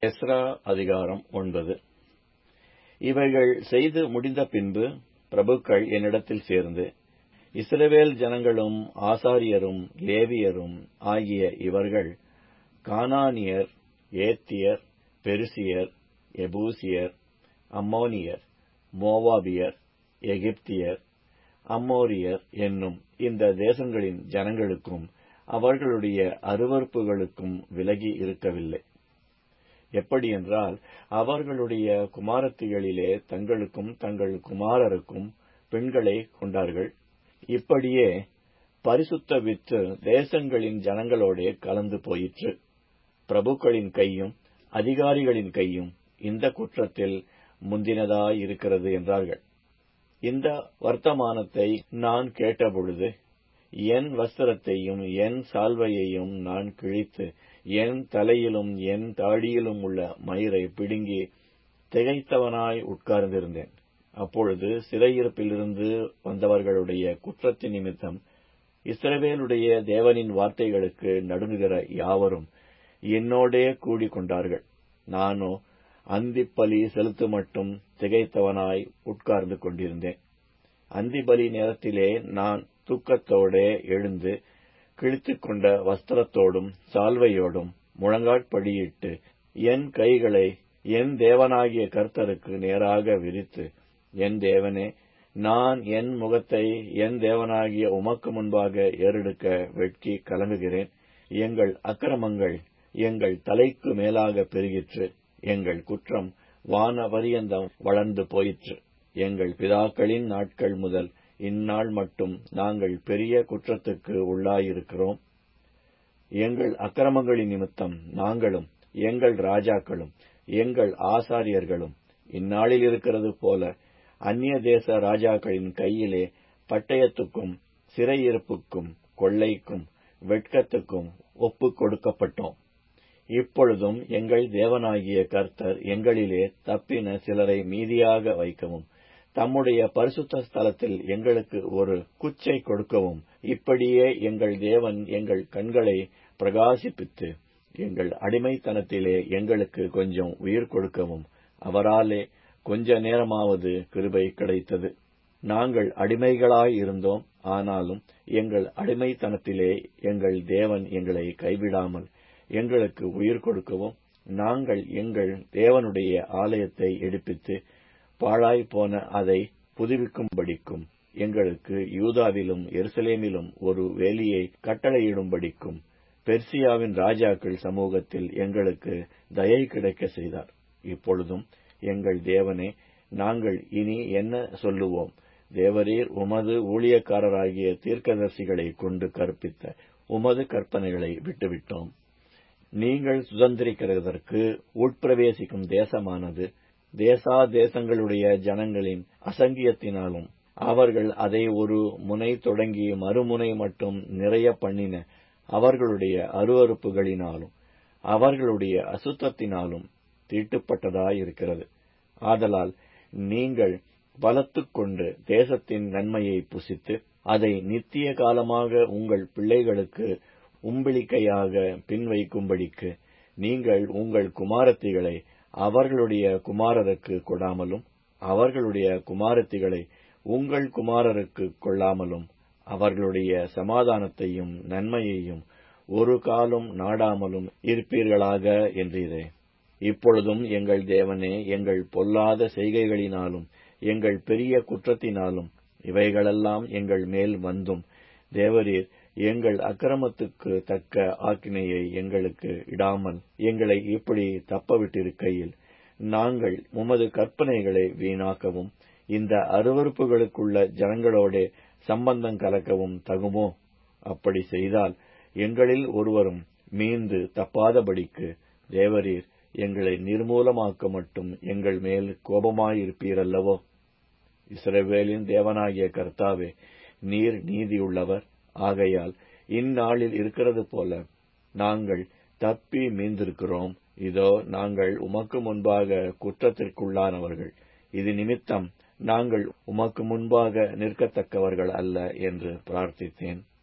Ezra அதிகாரம் ஒன்பது இவைகள் செய்து முடிந்த பின்பு பிரபுக்கள் என்னிடத்தில் சேர்ந்து இஸ்ரவேல் ஜனங்களும் ஆசாரியரும் லேவியரும் ஆகிய இவர்கள் கானானியர் ஏத்தியர் பெருசியர் எபூசியர் அம்மோனியர் மோவாபியர் எகிப்தியர் அம்மோரியர் என்னும் இந்த தேசங்களின் ஜனங்களுக்கும் அவர்களுடைய அருவறுப்புகளுக்கும் விலகி இருக்கவில்லை எப்படியென்றால் அவர்களுடைய குமாரத்திகளிலே தங்களுக்கும் தங்கள் குமாரருக்கும் பெண்களை கொண்டார்கள் இப்படியே பரிசுத்த வித்து தேசங்களின் ஜனங்களோடே கலந்து போயிற்று பிரபுக்களின் கையும் அதிகாரிகளின் கையும் இந்த குற்றத்தில் முந்தினதாயிருக்கிறது என்றார்கள் இந்த வர்த்தமானத்தை நான் கேட்டபொழுது என் வஸ்திரத்தையும் என் சால்வையையும் நான் கிழித்து என் தலையிலும் என் தாடியிலும் உள்ள மயிரை பிடுங்கி திகைத்தவனாய் உட்கார்ந்திருந்தேன் அப்பொழுது சிறையிருப்பிலிருந்து வந்தவர்களுடைய குற்றத்தின் நிமித்தம் இஸ்ரவேலுடைய தேவனின் வார்த்தைகளுக்கு நடுங்குகிற யாவரும் என்னோடே கூடிக் கொண்டார்கள் நானோ அந்திப்பலி செலுத்து மட்டும் திகைத்தவனாய் உட்கார்ந்து கொண்டிருந்தேன் அந்திபலி நேரத்திலே நான் தூக்கத்தோடே எழுந்து கிழித்துக் கொண்ட வஸ்திரத்தோடும் சால்வையோடும் முழங்காட்படியிட்டு என் கைகளை என் தேவனாகிய கர்த்தருக்கு நேராக விரித்து என் தேவனே நான் என் முகத்தை என் தேவனாகிய உமக்கு முன்பாக ஏறெடுக்க வெட்கி கலங்குகிறேன் எங்கள் அக்கிரமங்கள் எங்கள் தலைக்கு மேலாக பெருகிற்று எங்கள் குற்றம் வான வரியந்தம் வளர்ந்து போயிற்று எங்கள் பிதாக்களின் நாட்கள் முதல் இந்நாள் மட்டும் நாங்கள் பெரிய குற்றத்துக்கு உள்ளாயிருக்கிறோம் எங்கள் அக்கிரமங்களின் நிமித்தம் நாங்களும் எங்கள் ராஜாக்களும் எங்கள் ஆசாரியர்களும் இந்நாளில் இருக்கிறது போல அந்நிய தேச ராஜாக்களின் கையிலே பட்டயத்துக்கும் சிறையிருப்புக்கும் கொள்ளைக்கும் வெட்கத்துக்கும் ஒப்புக் கொடுக்கப்பட்டோம் இப்பொழுதும் எங்கள் தேவனாகிய கர்த்தர் எங்களிலே தப்பின சிலரை மீதியாக வைக்கவும் தம்முடைய பரிசுத்த ஸ்தலத்தில் எங்களுக்கு ஒரு குச்சை கொடுக்கவும் இப்படியே எங்கள் தேவன் எங்கள் கண்களை பிரகாசிப்பித்து எங்கள் அடிமைத்தனத்திலே எங்களுக்கு கொஞ்சம் உயிர் கொடுக்கவும் அவராலே கொஞ்ச நேரமாவது கிருபை கிடைத்தது நாங்கள் அடிமைகளாய் இருந்தோம் ஆனாலும் எங்கள் அடிமைத்தனத்திலே எங்கள் தேவன் எங்களை கைவிடாமல் எங்களுக்கு உயிர் கொடுக்கவும் நாங்கள் எங்கள் தேவனுடைய ஆலயத்தை எடுப்பித்து பாழாய் போன அதை புதுவிக்கும்படிக்கும் எங்களுக்கு யூதாவிலும் எருசலேமிலும் ஒரு வேலியை கட்டளையிடும்படிக்கும் பெர்சியாவின் ராஜாக்கள் சமூகத்தில் எங்களுக்கு தயை கிடைக்க செய்தார் இப்பொழுதும் எங்கள் தேவனே நாங்கள் இனி என்ன சொல்லுவோம் தேவரீர் உமது ஊழியக்காரராகிய தீர்க்கதரிசிகளை கொண்டு கற்பித்த உமது கற்பனைகளை விட்டுவிட்டோம் நீங்கள் சுதந்திரிக்கிறதற்கு உட்பிரவேசிக்கும் தேசமானது தேசா தேசங்களுடைய ஜனங்களின் அசங்கியத்தினாலும் அவர்கள் அதை ஒரு முனை தொடங்கி மறுமுனை மட்டும் நிறைய பண்ணின அவர்களுடைய அருவறுப்புகளினாலும் அவர்களுடைய அசுத்தத்தினாலும் தீட்டுப்பட்டதாயிருக்கிறது ஆதலால் நீங்கள் பலத்துக்கொண்டு தேசத்தின் நன்மையை புசித்து அதை நித்திய காலமாக உங்கள் பிள்ளைகளுக்கு உம்பிளிக்கையாக பின்வைக்கும்படிக்கு நீங்கள் உங்கள் குமாரத்திகளை அவர்களுடைய குமாரருக்கு கொடாமலும் அவர்களுடைய குமாரத்திகளை உங்கள் குமாரருக்கு கொள்ளாமலும் அவர்களுடைய சமாதானத்தையும் நன்மையையும் ஒரு காலம் நாடாமலும் இருப்பீர்களாக என்றீரே இப்பொழுதும் எங்கள் தேவனே எங்கள் பொல்லாத செய்கைகளினாலும் எங்கள் பெரிய குற்றத்தினாலும் இவைகளெல்லாம் எங்கள் மேல் வந்தும் தேவரீர் எங்கள் அக்கிரமத்துக்கு தக்க ஆக்கினையை எங்களுக்கு இடாமல் எங்களை இப்படி தப்பவிட்டிருக்கையில் நாங்கள் உமது கற்பனைகளை வீணாக்கவும் இந்த அருவறுப்புகளுக்குள்ள ஜனங்களோட சம்பந்தம் கலக்கவும் தகுமோ அப்படி செய்தால் எங்களில் ஒருவரும் மீண்டு தப்பாதபடிக்கு தேவரீர் எங்களை நிர்மூலமாக்க மட்டும் எங்கள் மேல் கோபமாயிருப்பீரல்லவோ இஸ்ரவேலின் தேவனாகிய கர்த்தாவே நீர் நீதியுள்ளவர் ஆகையால் இந்நாளில் இருக்கிறது போல நாங்கள் தப்பி மீந்திருக்கிறோம் இதோ நாங்கள் உமக்கு முன்பாக குற்றத்திற்குள்ளானவர்கள் இது நிமித்தம் நாங்கள் உமக்கு முன்பாக நிற்கத்தக்கவர்கள் அல்ல என்று பிரார்த்தித்தேன்